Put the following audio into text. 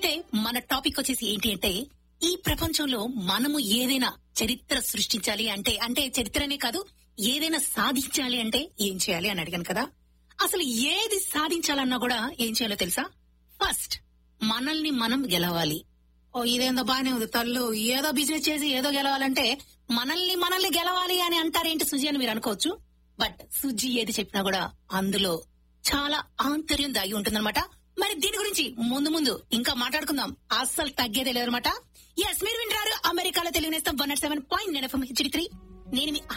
అయితే మన టాపిక్ వచ్చేసి ఏంటి అంటే ఈ ప్రపంచంలో మనము ఏదైనా చరిత్ర సృష్టించాలి అంటే అంటే చరిత్రనే కాదు ఏదైనా సాధించాలి అంటే ఏం చేయాలి అని అడిగాను కదా అసలు ఏది సాధించాలన్నా కూడా ఏం చేయాలో తెలుసా ఫస్ట్ మనల్ని మనం గెలవాలి ఓ ఇదేందో బానే ఉంది తల్లు ఏదో బిజినెస్ చేసి ఏదో గెలవాలంటే మనల్ని మనల్ని గెలవాలి అని అంటారేంటి సుజి అని మీరు అనుకోవచ్చు బట్ సుజి ఏది చెప్పినా కూడా అందులో చాలా ఆంతర్యం దాగి ఉంటుందన్నమాట మరి దీని గురించి ముందు ముందు ఇంకా మాట్లాడుకుందాం అస్సలు తగ్గేదే లేదనమాట ఎస్ మీరు వింటారు అమెరికాలో తెలియనేస్తాం వన్ సెవెన్ పాయింట్ నేను ఎఫ్ఎం హెచ్డి త్రీ నేను మీ